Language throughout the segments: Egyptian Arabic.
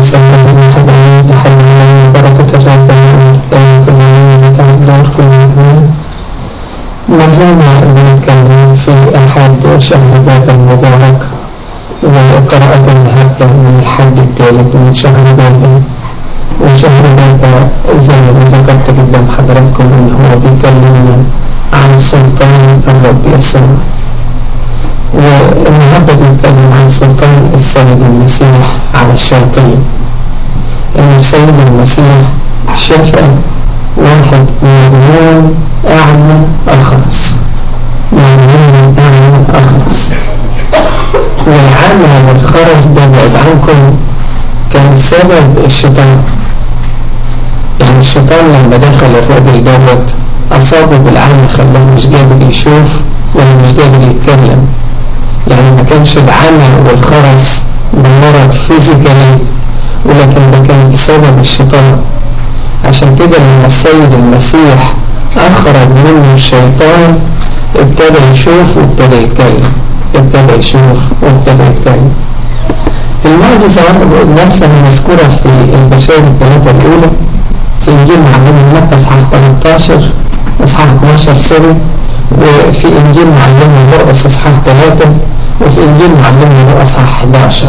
نسأل الله أن تحمل بركة الرب ونتكلم كل يوم تعبدون كل يوم ما زلنا بنتكلم في أحد شهر باب المبارك وقراءة النهاردة من الحد الثالث من شهر باب وشهر باب زي ما ذكرت قدام حضراتكم إن هو بيكلمنا عن سلطان الرب يسوع والنهاردة بنتكلم عن سلطان السيد المسيح على الشياطين ان السيد المسيح شفى واحد مجنون أعمى أخرس مجنون أعمى أخرس والعمى والخرس ده بعد عنكم كان سبب الشيطان يعني الشيطان لما دخل الراجل دوت أصابه بالعمى خلاه مش قادر يشوف ولا مش قادر يتكلم يعني ما كانش العمى والخرس بمرض فيزيكالي ولكن ده كان بسبب الشيطان عشان كده لما السيد المسيح أخرج منه الشيطان ابتدى يشوف وابتدى يتكلم ابتدى يشوف وابتدى يتكلم المعجزة نفسها مذكورة في البشائر الثلاثة الأولى في إنجيل معلم متى إصحاح 13 إصحاح 12 سوري وفي إنجيل معلم مرقس إصحاح 3 وفي إنجيل معلم مرقس إصحاح 11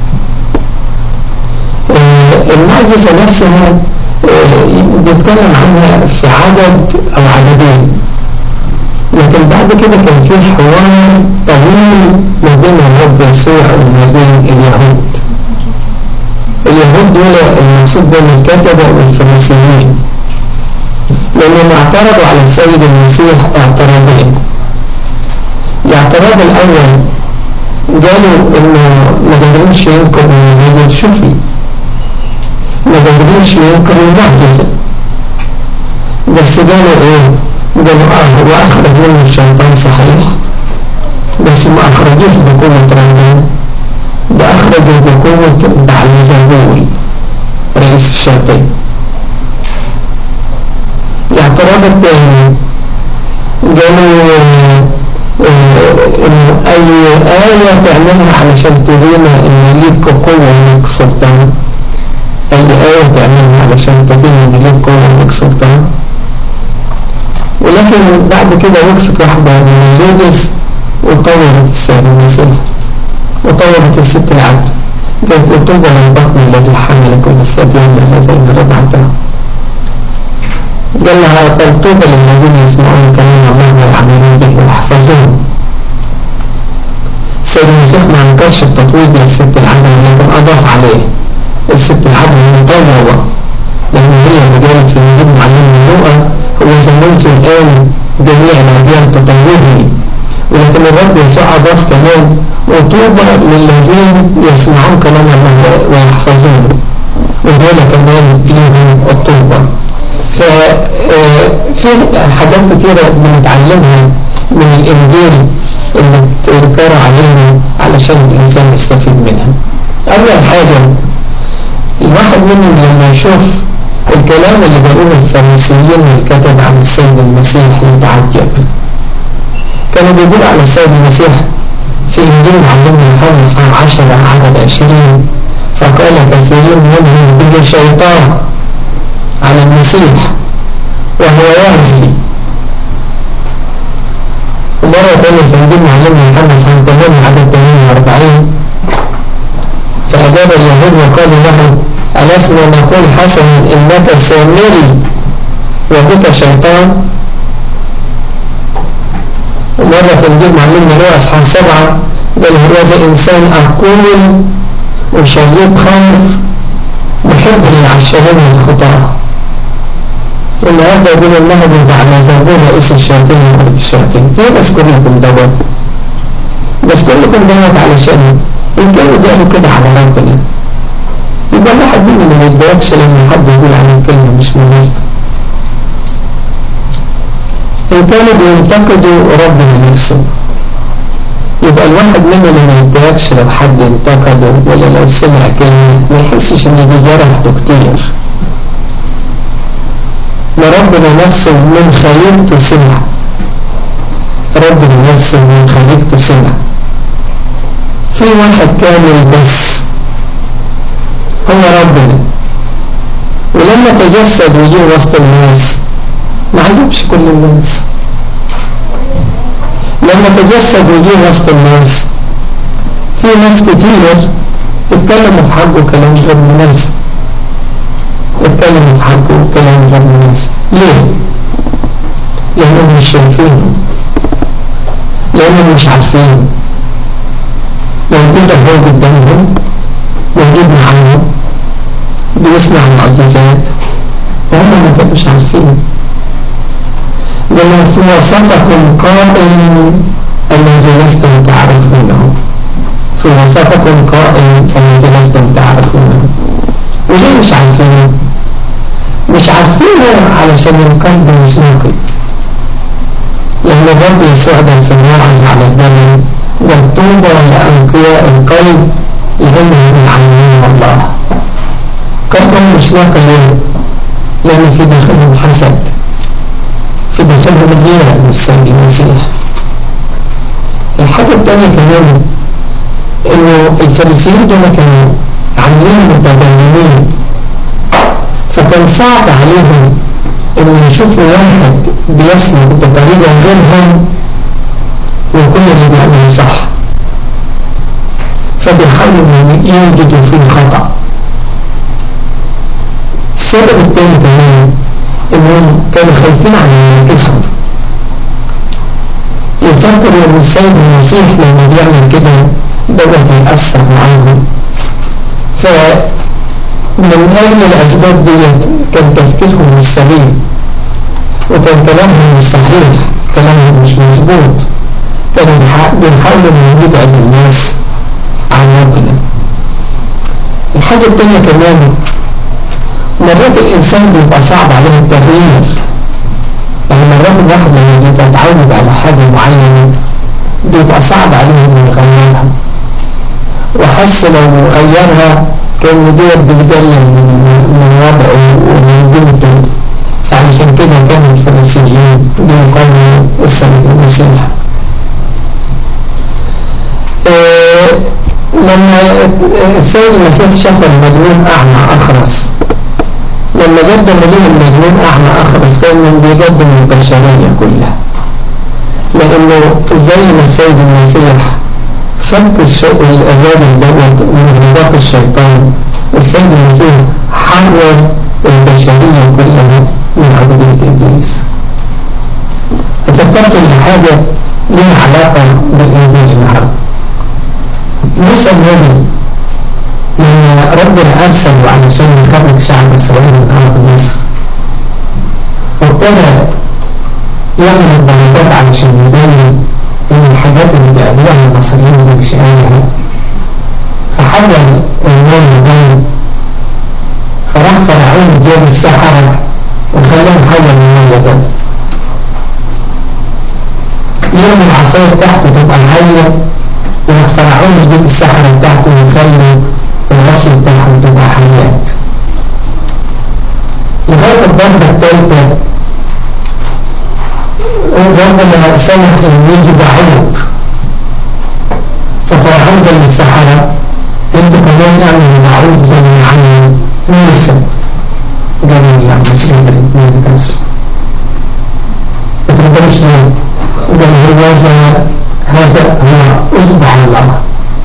المعجزة نفسها بيتكلم عنها في عدد أو عددين لكن بعد كده كان في حوار طويل ما بين الرب يسوع وما بين اليهود اليهود دول المقصود بين الكتبة والفريسيين لأنهم اعترضوا على السيد المسيح اعتراضين الاعتراض الأول قالوا إنه ما قدرش ينكر إن الرجل شفي ما قدرش ينكر المعجزة بس قالوا إيه قالوا آه هو أخرج منه الشيطان صحيح بس ما أخرجوش بقوة ربنا ده أخرجه بقوة بعلزبول رئيس الشياطين الاعتراض الثاني قالوا إنه أي آية تعملها علشان تبين إن ليك قوة وليك سلطان أي آية تعملها علشان تبين إن ليك قوة وليك سلطان ولكن بعد كده وقفت واحدة من الليدز وطورت السيد المسيح وطورت الست العدل قالت وطوبى للبطن الذي حمل كل الثديان الذي رضعته قال لها بل طوبى للذين يسمعون كلام الله ويعملون به ويحفظون السيد المسيح ما انكرش التطويل للست العدل لكن اضاف عليه الست العدل مطوبة لأن هي اللي قالت في انجيل معلم اللغة هو زمنت الآن جميع الأديان تطوبني ولكن الرب يسوع أضاف كمان وطوبى للذين يسمعون كلام الله ويحفظونه ودول كمان ليهم الطوبة ففي حاجات كتيرة بنتعلمها من الإنجيل اللي بتنكر علينا علشان الإنسان يستفيد منها أول حاجة الواحد منهم لما يشوف الكلام اللي بيقوله الفرنسيين والكتب عن السيد المسيح يتعجب كانوا بيقولوا على السيد المسيح في إنجيل معلمنا يوحنا إصحاح 10 عدد 20 فقال كثيرين منهم بيجي شيطان على المسيح وهو يهزي ومرة تانية في إنجيل معلمنا يوحنا إصحاح 8 عدد 48 فأجاب اليهود وقالوا له ألسنا نقول حسنا إنك سامري وبك شيطان ومرة في إنجيل معلمنا هو أصحاب سبعة قال هو زي إنسان أقول وشريب خمر محب للعشرين والخطاة والنهارده يقول الله بيبقى على زربون رئيس الشياطين ومخرج الشياطين ليه بذكر لكم دوت بذكر لكم دوت علشان إن كانوا قالوا كده على ربنا يبقى الواحد مننا ما يتضايقش لما حد يقول عليه كلمة مش مناسبة إن كانوا بينتقدوا ربنا نفسه يبقى الواحد مننا ما يتضايقش لو حد انتقده ولا لو سمع كلمة ما يحسش إن دي جرحته كتير ده ربنا نفسه من خليقته سمع ربنا نفسه من خليقته سمع في واحد كامل بس هو ربنا ولما تجسد وجيه وسط الناس ما عجبش كل الناس لما تجسد وجيه وسط الناس في ناس كتير اتكلموا في حقه كلام غير مناسب اتكلموا في حقه كلام غير مناسب ليه؟ لأنهم مش شايفينه لأنهم مش عارفين موجود هو قدامهم موجود معاهم بيصنع معجزات وهم ما كانوش عارفين قال في وسطكم قائم الذي لستم تعرفونه في وسطكم قائم الذي لستم تعرفونه وليه مش عارفينه مش عارفينه علشان القلب مش نقي لأن الرب يسوع ده في الموعظ على الجبل والطوبى لأنقياء القلب لأنهم يعلمون الله قلبهم مش ناقي ليه؟ لأن في داخلهم حسد في داخلهم غيرة من السيد المسيح الحاجة الثانية كمان انه الفريسيين دول كانوا عاملين متدينين فكان صعب عليهم ان يشوفوا واحد بيسلك بطريقة غيرهم وكل اللي بيعمله صح فبيحاولوا ان يوجدوا فيه خطأ السبب الثاني كمان انهم كانوا خايفين على ينكسر يفكروا ان السيد المسيح لما بيعمل كده دوت هيأثر معاهم ف من أجل الأسباب ديت كان تفكيرهم مش سليم وكان كلامهم مش صحيح كلامهم مش مظبوط كانوا بيحاولوا ان يبعد الناس عن ربنا الحاجة التانية كمان مرات الإنسان بيبقى صعب عليه التغيير يعني مرات الواحد لما بيبقى متعود على حاجة معينة بيبقى صعب عليه انه يغيرها وحس لو غيرها كان ديت بتقلل من من وضعه ومن قيمته فعشان كده كان الفرنسيين بيقاوموا السيد المسيح إيه لما السيد المسيح شاف المجنون أعمى أخرس لما قدم ليه المجنون أعمى أخرس كان بيقدم البشرية كلها لأنه زي ما السيد المسيح فك الشيء الأذان دوت من رباط الشيطان السيد المسيح حرر البشرية كلها من عبودية إبليس ففكرت إن حاجة لها علاقة بالإنجيل النهارده موسى النبي لما ربنا أرسله علشان يخرج شعب إسرائيل من أرض مصر وابتدى يعمل الضغطات علشان يبين إن الحاجات اللي بيعملوها المصريين دي مش آلهة فحول المال لدين فراح فرعون جاب السحرة وخلاهم حول المال ده يرمي العصاية بتاعته تبقى حية وراح فرعون يجيب السحرة بتاعته ويخلي الرأس بتاعهم تبقى حيات لغاية الضربة الثالثة ربنا سمح ان يجي بعوض ففرعون قال للسحرة انتوا كمان اعملوا بعوض زي ما عملوا موسى قالوا لا مش قادر الاثنين بس ما تقدرش ليه؟ قال هذا هذا هو اصبع الله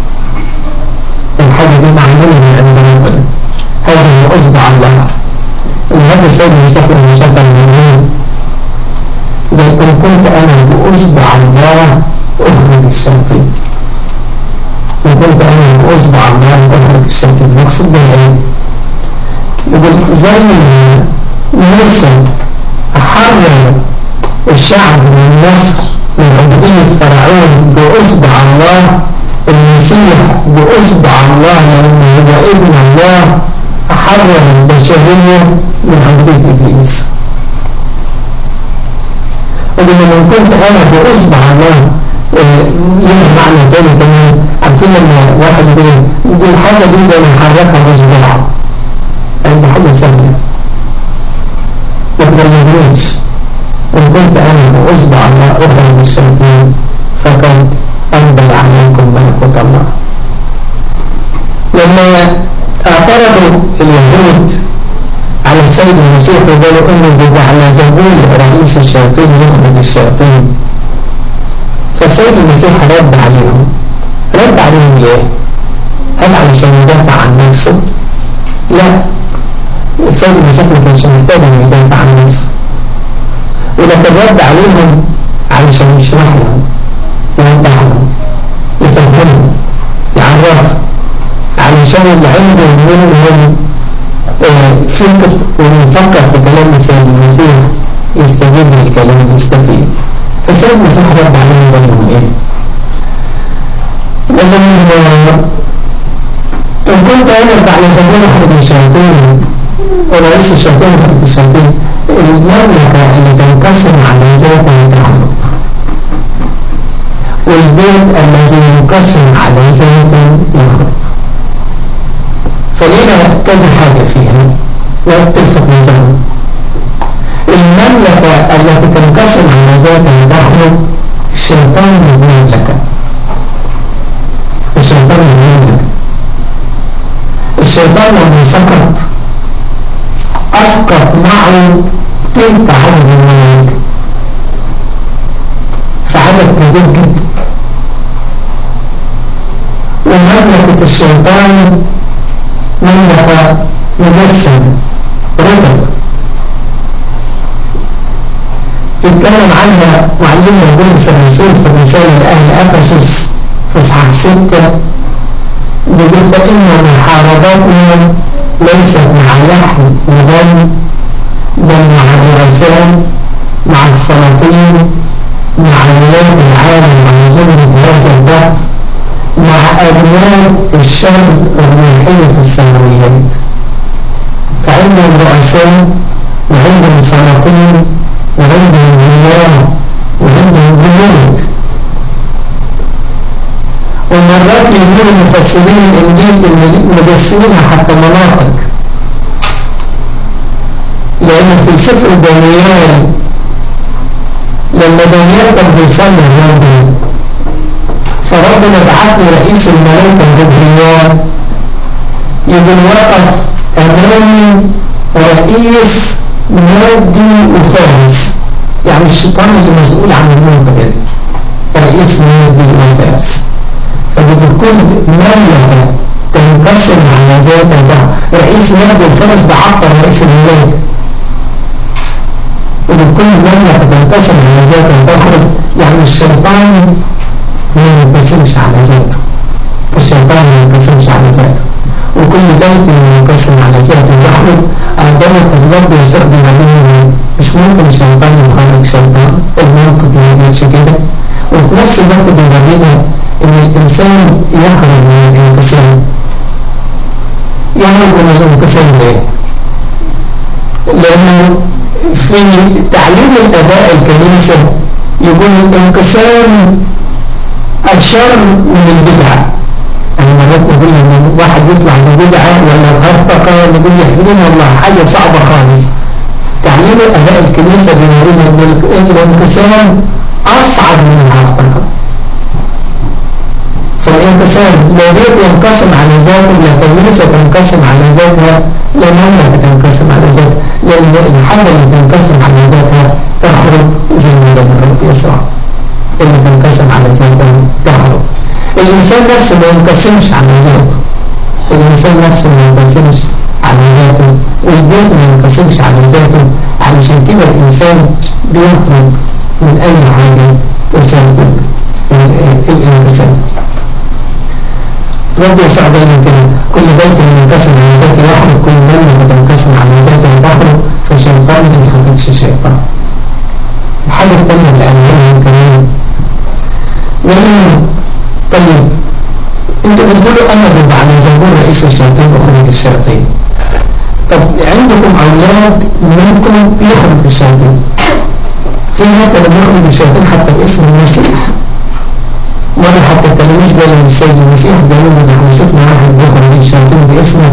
الحاجة دي معمولة من عند ربنا هذا هو اصبع الله وهذا السيد المسيح لما شاف المؤمنين قال إن كنت أنا بأصبع الله أخرج الشياطين إن كنت أنا بأصبع الله أخرج الشياطين المقصود ده إيه؟ يقول زي موسى حرر الشعب من مصر من عبودية فرعون بأصبع الله المسيح بأصبع الله لأنه هو ابن الله حرر البشرية من عبودية إبليس وإذا من كنت أنا بأصبع الله لها معنى تاني كمان عارفين لما واحد يقول دي الحاجة دي ده أنا حركها بصباعه يعني دي حاجة سهلة ما تغيرنيش إن كنت أنا بأصبع الله أخرج الشياطين فقد أنبل عليكم ملكوت الله لما اعترضوا اليهود على السيد المسيح وقالوا انه بيبقى على زبون رئيس الشياطين يخرج الشياطين فالسيد المسيح رد عليهم رد عليهم ليه هل علشان يدافع عن نفسه لا السيد المسيح ما كانش محتاج انه يدافع عن نفسه ولكن رد عليهم علشان يشرح لهم يوضح لهم يفهمهم يعرفهم علشان اللي عنده منهم فكر ويفكر في كلام السيد المسيح يستجيب للكلام يستفيد فالسيد المسيح رد عليهم بينهم ايه لكن إن كنت أنا على سبيل أخرج الشياطين ورئيس الشياطين يخرج الشياطين المملكة اللي تنقسم على ذاتها تخرج والبيت الذي ينقسم على ذاته يخرج فلينا كذا حاجة فيها وتلفت نظرنا المملكة التي تنقسم على ذاتها تخرج الشيطان المملكة الشيطان المملكة الشيطان لما سقط أسقط معه تلك عدد الملائكة فعدد كبير جدا ومملكة الشيطان مملكة مجسمة رتب يتكلم عنها معلمنا بولس الرسول في رسالة لأهل أفسس في إصحاح 6 بيقول فإن محارباتنا ليست مع لحم ودم بل مع الرسال مع السلاطين مع ولاة العالم مع زمرة هذا البحر مع أبناء الشر الروحية في السماويات فعندهم رؤساء وعندهم سلاطين وعندهم ولاة وعندهم جنود ومرات يقول المفسرين الانجيل مجسمينها حتى مناطق لان في سفر دانيال لما دانيال كان بيصلي ربنا فربنا بعت له رئيس الملائكه جبريل يقول وقف امامي رئيس نادي وفارس يعني الشيطان اللي مسؤول عن المنطقه دي رئيس نادي وفارس فبكل مملكة تنقسم على ذات ده رئيس نادي الفرس ده عقل رئيس الملاك وبكل مملكة تنقسم على ذات الآخر يعني الشيطان ما ينقسمش على ذاته الشيطان ما ينقسمش على ذاته وكل بيت ينقسم على ذاته وحده عندما الرب يستخدم عليه مش ممكن الشيطان يخرج شيطان المنطق ما يقولش كده وفي نفس الوقت بيورينا ان الانسان يهرب من الانقسام يهرب من الانقسام ليه لانه في تعليم الاباء الكنيسة يقول الانقسام اشر من البدعة انا مرات نقول ان واحد يطلع ببدعة ولا هرطقة نقول يحملنا الله حاجة صعبة خالص تعليم اباء الكنيسة بيقول ان الانقسام اصعب من الهرطقة فالانقسام لو بيت ينقسم على ذاته لكن ليس تنقسم على ذاتها لأنها تنقسم على ذاتها لأن الحاجة اللي تنقسم على ذاتها تخرج زي ما قال الرب يسوع اللي تنقسم على ذاتها تخرج الإنسان نفسه ما ينقسمش على ذاته الإنسان نفسه ما ينقسمش على ذاته والبيت ما ينقسمش على ذاته علشان كده الإنسان بيخرج من أي حاجة تسبب الانقسام رب يسع بينا كده كل بيت ينقسم على ذاته يخرج كل من تنقسم على ذاته تخرج فالشيطان ما يخرجش شيطان الحاجة الثانية اللي قالها كمان وقال طيب انتوا بتقولوا انا ضد على زبور رئيس الشياطين وخروج الشياطين طب عندكم اولاد منكم بيخرج الشياطين في ناس كانوا بيخرجوا الشياطين حتى باسم المسيح مرة حتى التلاميذ قالوا للسيد المسيح قالوا له احنا شفنا واحد بيخرج الشياطين باسمه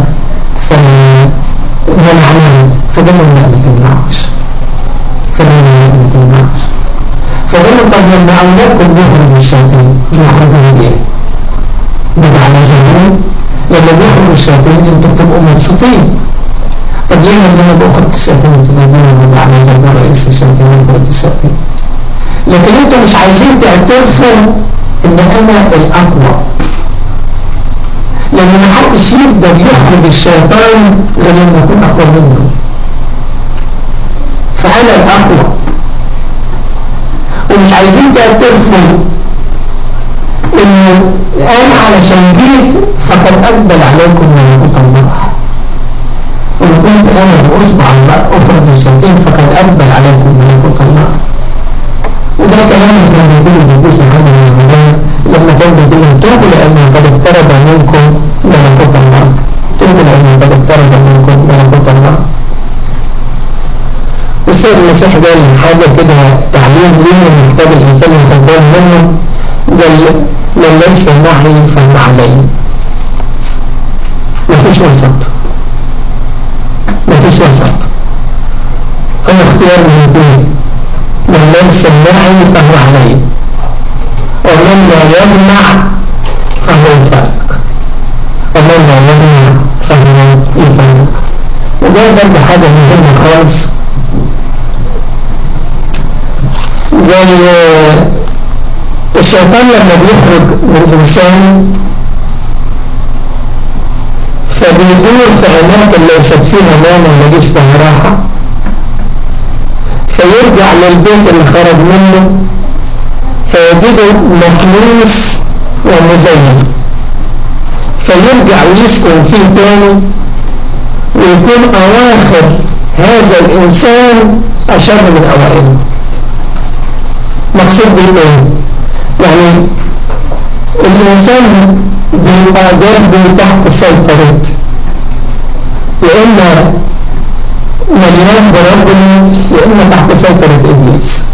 فمنعناه فقال لهم لا ما تمنعوش فقال لهم لا ما تمنعوش فقال لهم طب لما اولادكم بيخرجوا الشياطين بيخرجوا ليه؟ بيبقى على زمان لما بيخرجوا الشياطين انتوا بتبقوا مبسوطين طب ليه لما انا بخرج الشياطين تناديني ببقى عامل زي رئيس الشياطين وكل الشياطين لكن انتوا مش عايزين تعترفوا ان انا الاقوى لان محدش يقدر يخرج الشيطان غير لما يكون اقوى منه فانا الاقوى ومش عايزين تعترفوا انه انا علشان جيت فقد اقبل عليكم ملكوت الله وان كنت انا باصبع الله اخرج الشياطين فقد اقبل عليكم ملكوت الله وده كلام كان بيقوله بالجزء عن الرمضان لما كان بيقول لهم توبوا لأن قد اقترب منكم ملكوت الله توبوا لأن قد اقترب منكم ملكوت الله والسيد المسيح قال حاجة كده تعليم ليه محتاج الإنسان ياخد باله منه قال من ليس معي فهو علي مفيش وسط مفيش وسط هو اختيار من الاثنين من ليس معي فهو علي ومن لا يمنع فهو يفرق ومن لا يمنع فهو يفرق وده برضه حاجة مهمة خالص زي الشيطان لما بيخرج من الإنسان فبيدور في أماكن ليست فيها نوم وما يجيش فيها راحة فيرجع للبيت اللي خرج منه فيجده مكنوس ومزين فيرجع ويسكن فيه تاني ويكون أواخر هذا الإنسان أشر من أوائله مقصود بإيه؟ يعني الإنسان بيبقى جنبه تحت سيطرة يا إما مليان بربنا يا إما تحت سيطرة إبليس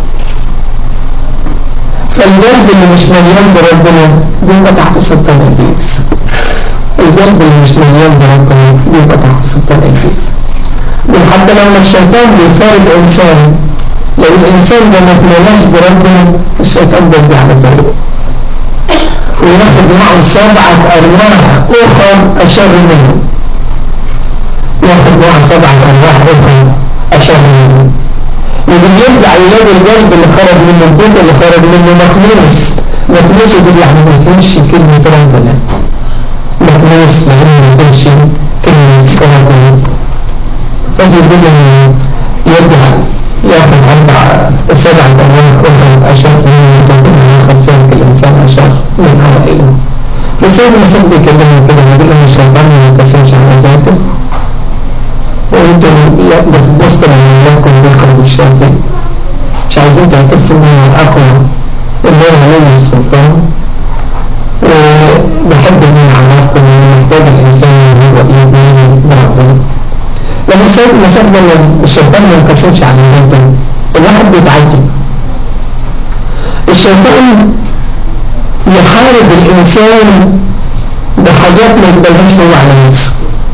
فالقلب اللي مش مليان بربنا بيبقى تحت سلطان إبليس القلب اللي مش مليان بربنا بيبقى تحت سلطان إبليس وحتى لما الشيطان بيفارق إنسان لو الإنسان ده ما اتملاش بربنا الشيطان بيرجع لطريقه وياخد معه سبعة أرواح أخر أشر منه ياخد معه سبعة أرواح أخر أشر منه يقول يرجع يلاقي القلب اللي خرج منه البيت اللي خرج منه مكنوس مكنوس يقول يعني ما يكونش كلمة ربنا مكنوس يعني ما يكونش كلمة ربنا فيقول يرجع ياخذ أربع سبع أرواح أخرى أشر من ربنا ياخذ ذلك الإنسان أشر من أوائله فسيد المسيح بيكلمه كده يقول له الشيطان ما ينكسرش على ذاته وانتم بتبصوا لكم بالقلب الشياطين مش عايزين تعترفوا ان اقوى الله عليه السلطان وبحب ان انا اعرفكم ان محتاج الانسان ان هو ايمان بربنا لما السيد المسيح ده الشيطان ما ينقسمش على ذاته الواحد بيتعجب الشيطان يحارب الانسان بحاجات ما يقبلهاش هو على نفسه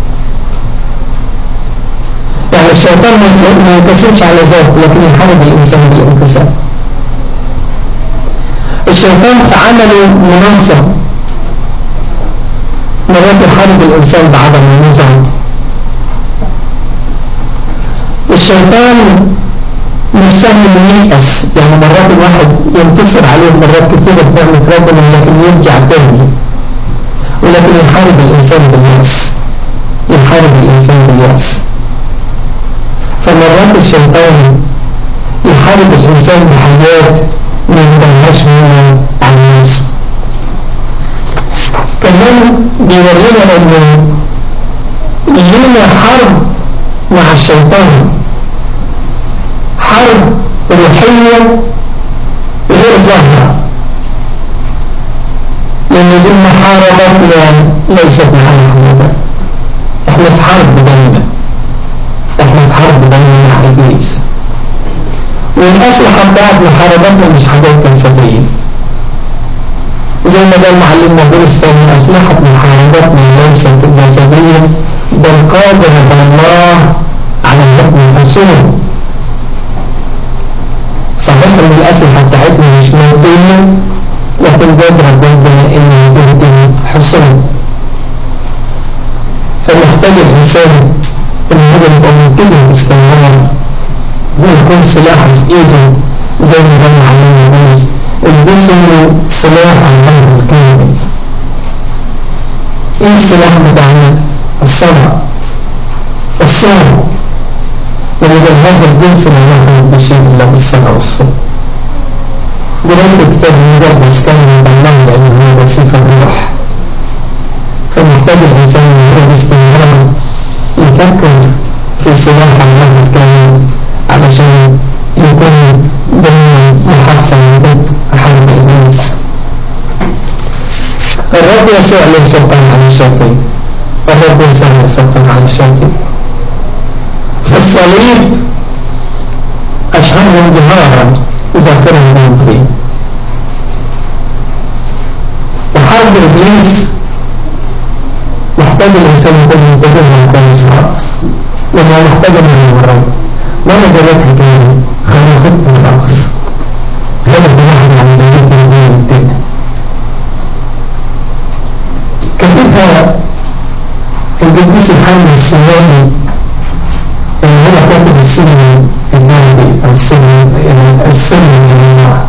يعني الشيطان ما ينقسمش على ذاته لكن يحارب الانسان بالانقسام الشيطان في عمله منظم مرات يحارب الانسان بعدم النظام الشيطان مش سهل انه ييأس يعني مرات الواحد ينتصر عليه مرات كثيرة بنعمة ربنا لكن يرجع تاني ولكن يحارب الإنسان باليأس يحارب الإنسان باليأس فمرات الشيطان يحارب الإنسان بحاجات ما ينبغيهاش منه عن نفسه كمان بيورينا انه لنا حرب مع الشيطان حرب روحية غير ظاهرة لأن دي محاربتنا ليست محاربة احنا في حرب دايما احنا في حرب دايما مع إبليس والأسلحة بتاعت محاربتنا مش حاجات فلسفية زي ما قال معلمنا بولس تاني أسلحة محاربتنا ليست جسدية بل قادرة الله على حكم الحصول صحيح ان الأسلحة بتاعتنا مش موجودة لكن قادرة ربنا ان تهدم حصول محتاج الإنسان إن هو يبقى منتبه باستمرار ويكون سلاحه في إيده زي ما قال علينا الناس الجسم سلاح الله الكامل ايه السلاح بتاعنا الصلاة الصوم ولذا هذا الجنس لا يعتمد بشيء الا بالصلاة والصوم ولكن الكتاب المقدس كان من الله لانه هو صفة الروح فمحتاج الانسان ان باستمرار يفكر في سلاح الله الكامل علشان يكون دايما محصن ضد حرب الناس الرب يسوع له سلطان على الشياطين الرب يسوع له سلطان على الشياطين فالصليب أشهرهم ظهارا ذاكرهم بهم فيه وحرب إبليس محتاج الإنسان يكون منتبه كويس لأنه محتاج من الرب وانا جريت حكاية خلينا خط الرأس هذا في واحد عن بيت الدين التاني كتبها القديس الحمد السماوي اللي هو كاتب السنة النبي أو السنة السنة الله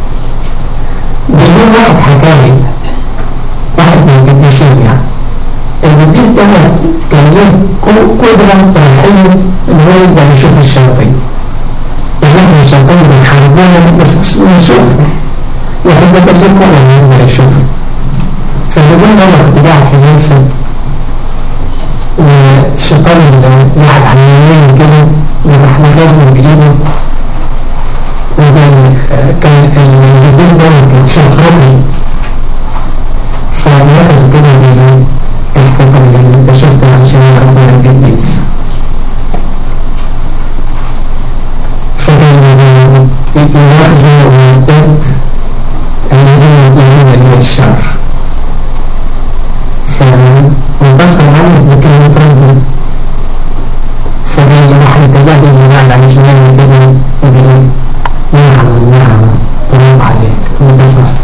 بيقول واحد حكاية واحد من القديسين يعني القديس ده كان له قدرة روحية ان هو يقدر يشوف الشياطين يعني احنا الشياطين بنحاربونا بس مش بنشوفها لكن ده كان له قدرة ان يقدر يشوفها فبيقول انا كنت قاعد في جلسة والشيطان الواحد على اليمين كده وراح نغزني بإيده وكان كان القديس ده كان شاف ربي فنركز كده الكفر اللي انت شفته عشان ربنا القديس فكان يحزن ويمتد الذين يطلبون لي الشر فانتصر عنه بكلمة ربنا فقال راح يتبادل المعنى عن شمال كده وقال نعم النعمة تراب عليك انتصرت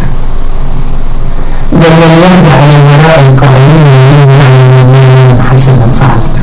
بل من يرجع إلى وراء القائلين من حسنا فعلت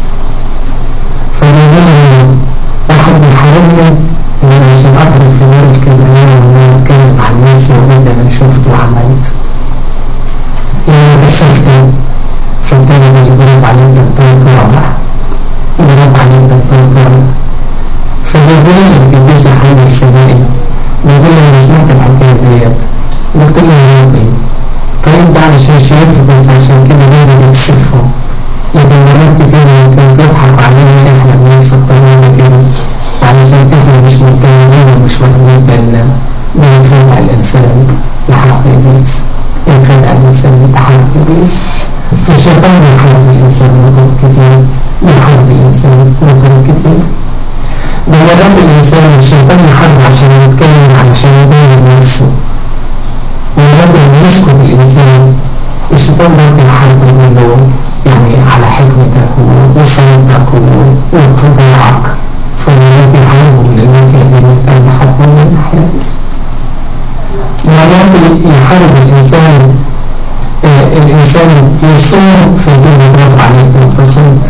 فبيقول واحد بيحاربني ان عشان اقرب في نور الكلمة وان اتكلم عن الناس وبدا انا شفت وعملت لما كسفته فابتدى يضرب عليه دكتور طلبة يضرب عليه دكتور طلبة فبيقول لي القديس محمد السبائي بيقول لي انا سمعت الحكاية ديت قلت له يا ربي طيب ده علشان شايفهم فعشان كده لازم يكسفهم لكن مرات كتير ممكن تضحك علينا احنا الناس الطيبة كده علشان احنا مش متكلمين ومش واخدين بالنا بنخدع الانسان لحق ابليس ينخدع الانسان لحق ابليس فالشيطان بيحارب الانسان بطرق كتير بيحارب الانسان بطرق كتير بمرات الانسان الشيطان يحارب عشان يتكلم علشان يبين نفسه ويقدر يسكت الإنسان الشيطان ده يحارب منه يعني على حكمتك وصلتك واتباعك فالذي يحاربه من الممكن أن يتم حكم من الناحية مرات يحارب الإنسان آه الإنسان يصوم في دون يضرب عليه بالتصوت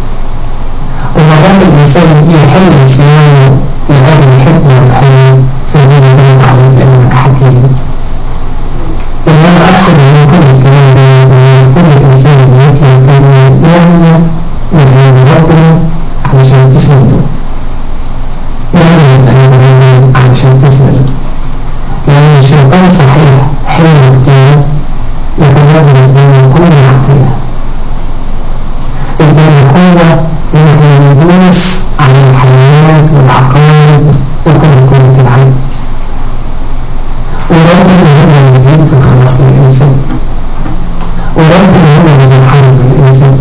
ومرات الإنسان يحل صيامه لأجل الحكمة والحلم في دون يضرب عليه لأنك حكيم وأنا أقصد من كل الكلام ده كل إنسان يمكن أن يعمل من ربنا علشان تسنده يعمل من أن علشان تسنده لأن الشيطان صحيح حلو كتير لكن ربنا يكون كل عقلنا إذن القوة يمكن يدوس على الحيوانات والعقائد وكل قوة العالم وربنا هو اللي بيجيب الخلاص للإنسان وربنا هو اللي بيحارب الإنسان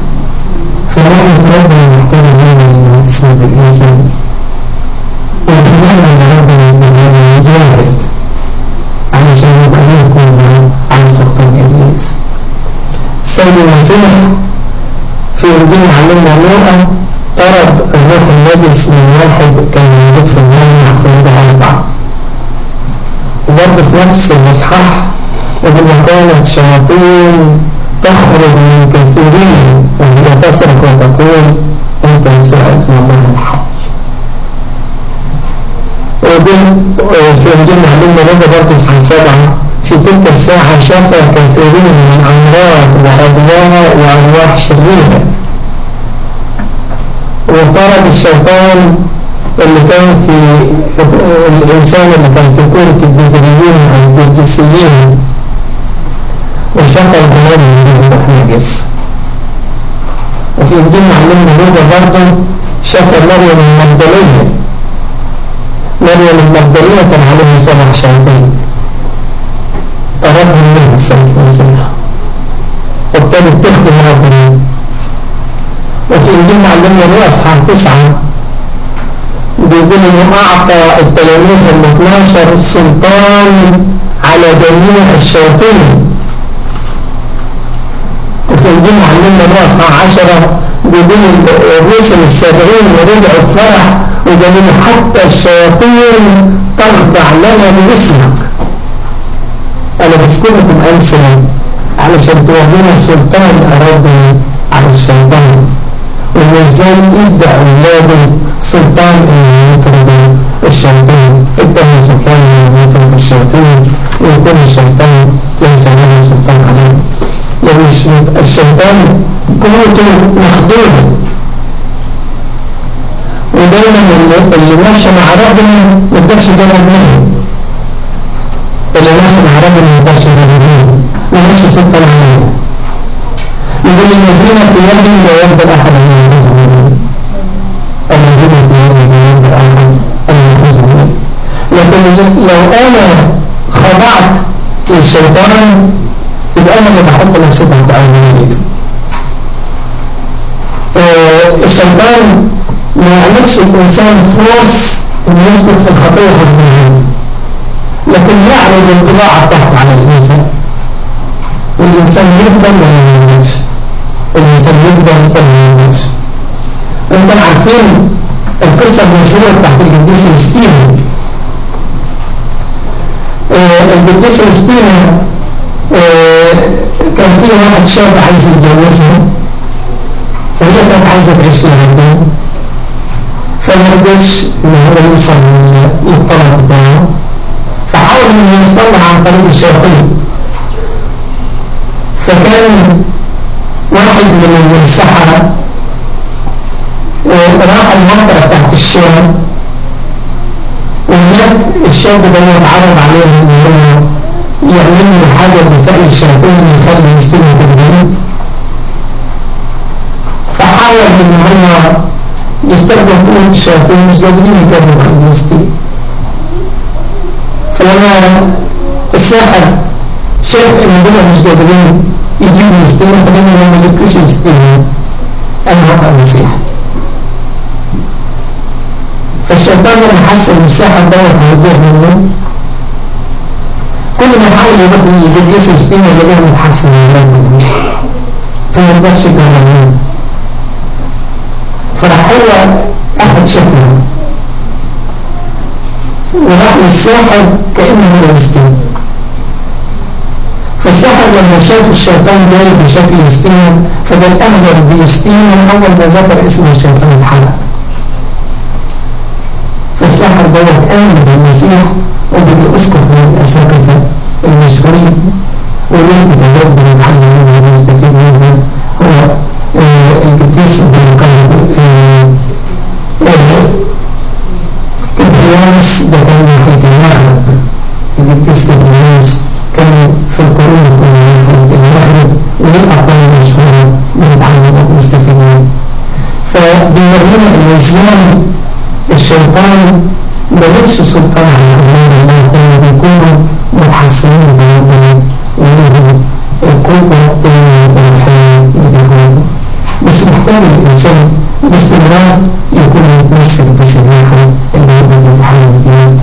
فرحمة ربنا محتاجة دايما إنها تسند الإنسان وكمان إن ربنا يجاهد علشان يبقى له قوة على سلطان إبليس سيد المسيح في إنجيل علمنا لوقا طرد الروح النجس من واحد كان موجود في المجمع في يد أربعة وبرضه في نفس الإصحاح وبما كانت شياطين تخرج من كثيرين وهي تصرخ وتقول أنت سألت الله الحق وفي إنجيل معلومة رضا برضه عن سبعة في تلك الساعة شفى كثيرين من أمراض وأدواء وأرواح شريرة وطرد الشيطان اللي كان في الإنسان اللي كان في كورة البدريين أو البدرسيين وشفى الغلام من الروح نجس وفي إنجيل معلومة رضا برضه شفى مريم المجدلية مريم المجدلية كان عليها سبع شياطين طردهم منها السيد المسيح وابتدت تخدم ربنا وفي إنجيل معلمنا ليه أصحاح تسعة بيقول إنه أعطى التلاميذ ال 12 سلطان على جميع الشياطين وفي إنجيل معلمنا ليه أصحاح 10 بيقول الرسل السابعين ورجعوا بفرح وقالوا حتى الشياطين تخضع لنا باسمك أنا بذكركم أمثلة علشان تورينا سلطان أرادوا على الشيطان وإنه إزاي إدى أولاده سلطان إنه يطردوا الشيطان إدى سلطان إنه يطردوا الشيطان ويكون الشيطان ليس له سلطان عليه لأن الشيطان قوته محدودة ودايما اللي ماشي مع ربنا ما يقدرش يجرب منه اللي ماشي مع ربنا ما يقدرش يجرب منه ما يقدرش سلطان عليه يقول الذين في يدي لا يقبل احد ان ينفذ منه الذين في يدي لا يقبل احد ان ينفذ منه لكن لو انا خضعت للشيطان يبقى انا اللي بحط نفسي تحت عبوديته الشيطان ما يعملش الإنسان فورس إنه يسلك في الخطية غصب لكن يعرض البضاعة بتاعته على الإنسان والإنسان يقبل ولا يموتش الإنسان يقبل ولا يموتش وانتم عارفين القصة المشهورة بتاعت القديس يوستينا القديس يوستينا كان في واحد شاب عايز يتجوزها وهي كانت عايزة تعيش لربنا فما قدرش ان هو يوصل للطلب بتاعه فحاول انه يوصلها عن طريق الشياطين فكان واحد من السحرة راح المنطقة بتاعت الشام وهناك الشاب ده اتعرض عليه ان هو يعمل له حاجة بفعل الشياطين يخلي يستلم تدريب فحاول ان هو يستخدم قوة الشياطين مش قادرين يكملوا مع المسلمين فلما الساحر شاف ان دول مش قادرين يجيبوا المسلمين فقال له ما جبتوش المسلمين انا هبقى المسيح فالشيطان لما حس ان الساحر دوت هيضيع منه كل ما يحاول يروح يجيب جسم مسلمين يلاقيه متحسن من فما يقدرش يجرب فراح هو أخذ شكله وراح للساحر كأنه هو مسكين فالساحر لما شاف الشيطان جاي بشكل يستين فقال أهدر بيستين أول ما ذكر اسم الشيطان اتحرق فالساحر دوت آمن بالمسيح وبدي أسقف من الأساقفة المشهورين ويجب تجرب نتعلم منه ونستفيد منه هو القديس كبريانس ده كان ناحية المغرب القديس كبريانس كان في القرون ناحية المغرب وليه أقوال مشهورة بنتعلم ونستفيد منه فبيورينا إن إزاي الشيطان ملوش سلطان على أولاد الله لما بيكونوا متحسنين بربنا ولهم القوة والحياة بيكونوا بس محتاج الإنسان باستمرار يكون متمسك بسلاحه اللي هو بيتحول بيه